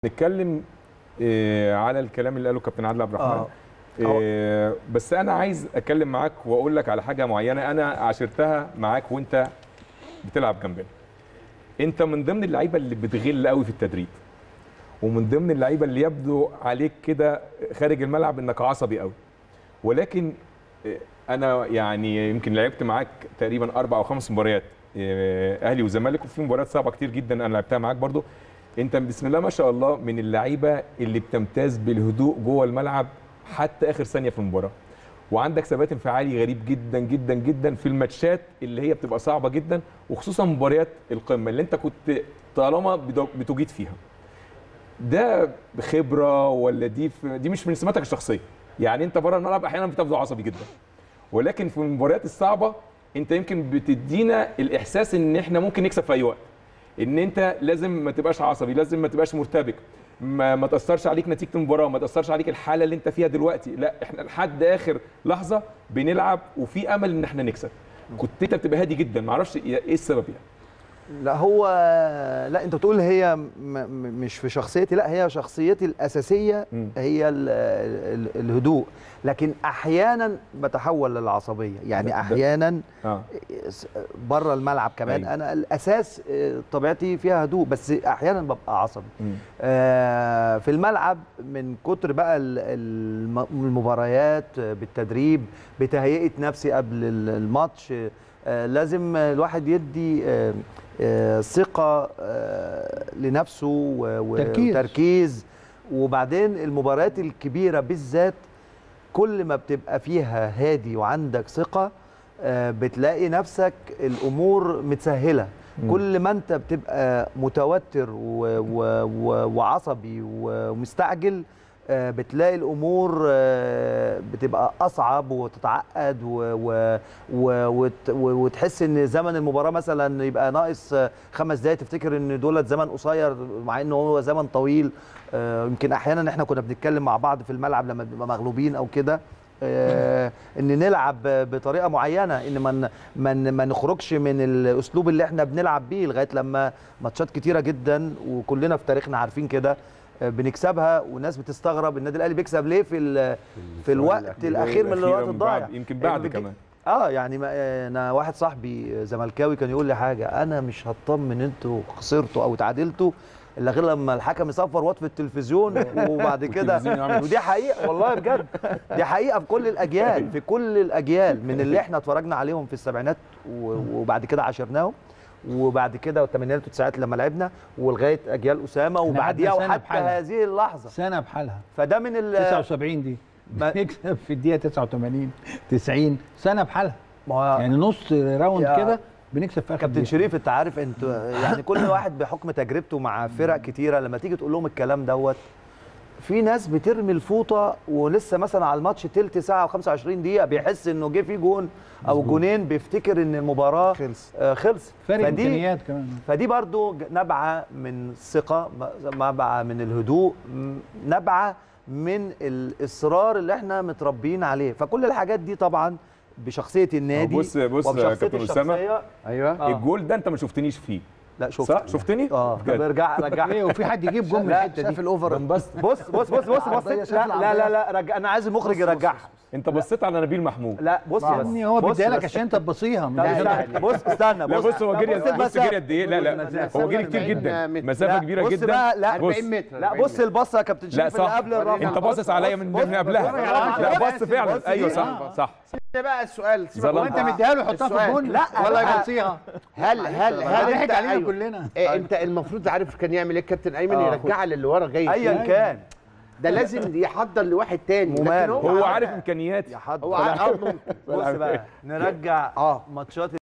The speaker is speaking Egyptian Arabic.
نتكلم آه، على الكلام اللي قاله كابتن عادل عبد الرحمن آه. آه، بس انا عايز اتكلم معاك واقول لك على حاجه معينه انا عاشرتها معاك وانت بتلعب جنبنا انت من ضمن اللعيبه اللي بتغل قوي في التدريب ومن ضمن اللعيبه اللي يبدو عليك كده خارج الملعب انك عصبي قوي ولكن آه، انا يعني يمكن لعبت معاك تقريبا اربع او خمس مباريات آه، اهلي وزمالك وفي مباريات صعبه كتير جدا انا لعبتها معاك برضو انت بسم الله ما شاء الله من اللعيبه اللي بتمتاز بالهدوء جوه الملعب حتى اخر ثانيه في المباراه وعندك ثبات انفعالي غريب جدا جدا جدا في الماتشات اللي هي بتبقى صعبه جدا وخصوصا مباريات القمه اللي انت كنت طالما بدو- بتجيد فيها ده بخبره ولا دي في دي مش من سماتك الشخصيه يعني انت بره الملعب احيانا بتبدو عصبي جدا ولكن في المباريات الصعبه انت يمكن بتدينا الاحساس ان احنا ممكن نكسب في اي وقت ان انت لازم ما تبقاش عصبي لازم ما تبقاش مرتبك ما, ما تاثرش عليك نتيجه المباراه ما تاثرش عليك الحاله اللي انت فيها دلوقتي لا احنا لحد اخر لحظه بنلعب وفي امل ان احنا نكسب كنت انت بتبقى هادي جدا ما اعرفش ايه السبب يعني لا هو لا انت بتقول هي م- م- مش في شخصيتي لا هي شخصيتي الاساسيه مم. هي ال ال الهدوء لكن احيانا بتحول للعصبيه يعني ده- ده- احيانا اه بره الملعب كمان أيوة. انا الاساس آه، طبيعتي فيها هدوء بس احيانا ببقى عصبي مم. آه، في الملعب من كتر بقى ال- الم- المباريات آه، بالتدريب بتهيئه نفسي قبل ال- الماتش آه، لازم الواحد يدي آه، آه، ثقه آه، لنفسه و- و- تركيز. وتركيز وبعدين المباريات الكبيره بالذات كل ما بتبقى فيها هادي وعندك ثقه آه، بتلاقي نفسك الامور متسهله مم. كل ما انت بتبقى متوتر و و و وعصبي ومستعجل آه، بتلاقي الامور آه، بتبقى اصعب وتتعقد و و و وت و وتحس ان زمن المباراه مثلا يبقى ناقص آه، خمس دقايق تفتكر ان دولت زمن قصير مع انه هو زمن طويل آه، يمكن احيانا احنا كنا بنتكلم مع بعض في الملعب لما بنبقى مغلوبين او كده آه، ان نلعب بطريقه معينه ان ما ن- ما ن- ما نخرجش من الاسلوب اللي احنا بنلعب بيه لغايه لما ماتشات كتيره جدا وكلنا في تاريخنا عارفين كده آه، بنكسبها والناس بتستغرب النادي الاهلي بيكسب ليه في ال- في الوقت الاخير من الأخيرة الوقت من الضايع بعد- يمكن بعد بتجي- كمان اه يعني ما انا واحد صاحبي زملكاوي كان يقول لي حاجه انا مش هطمن انتوا خسرتوا او تعادلتوا الا غير لما الحكم يصفر واطفي التلفزيون وبعد كده والتلفزيون يعمل- ودي حقيقه والله بجد دي حقيقه في كل الاجيال في كل الاجيال من اللي احنا اتفرجنا عليهم في السبعينات و- وبعد كده عاشرناهم وبعد كده والثمانينات والتسعينات لما لعبنا ولغايه اجيال اسامه إحنا وبعديها قعدنا سنة وحتى بحالها. هذه اللحظه سنه بحالها فده من ال 79 دي ما- نكسب في الدقيقه 89 90 سنه بحالها ما هو يعني نص راوند يا كده بنكسب في اخر كابتن دقيقة. شريف انت عارف انت يعني كل واحد بحكم تجربته مع فرق كتيره لما تيجي تقول لهم الكلام دوت في ناس بترمي الفوطه ولسه مثلا على الماتش تلت ساعه و25 دقيقه بيحس انه جه فيه جون او جونين بيفتكر ان المباراه خلص آه خلص فرق فدي امكانيات كمان فدي برضو ج- نابعه من الثقه م- نابعه من الهدوء م- نابعه من الاصرار اللي احنا متربيين عليه فكل الحاجات دي طبعا بشخصيه النادي بص- بص يا وبشخصيتي كابتن أسامة. الشخصية. ايوه آه. الجول ده انت ما شفتنيش فيه لا شفت صح شفتني اه بجد. طب ارجع رجع ايه وفي حد يجيب جون من لا، الحته شاف دي الاوفر بس بص بص بص بص بص العرضية، بص شاف لا لا لا, العرضية. لا رجع انا عايز المخرج يرجعها انت بصيت على نبيل محمود لا بص يا بس ابني هو بص بيديها لك بس. عشان انت تبصيها من لا، غير لا، حاجة. بص استنى لا بص هو جري بص بص جري قد ايه لا لا المسافة. هو جري كتير جدا متر. مسافه لا، كبيره بص جدا بقى، لا، بص 40 متر لا بص البصه يا كابتن لا شريف اللي صح قبل الرفع انت باصص عليا من من قبلها لا بص فعلا ايوه صح صح بقى السؤال سيبك ظلمت. هو انت مديها له يحطها في السؤال. الجون لا، ولا لا. يبصيها هل هل هل ضحك انت علينا أيوة. كلنا إيه انت المفروض عارف كان يعمل ايه الكابتن ايمن آه. يرجعها للي ورا جاي ايا فيه. كان ده لازم يحضر لواحد تاني لكن وماله. هو عارف امكانياتي يا حد هو عارف آه، ممكن. بص بقى نرجع اه ماتشات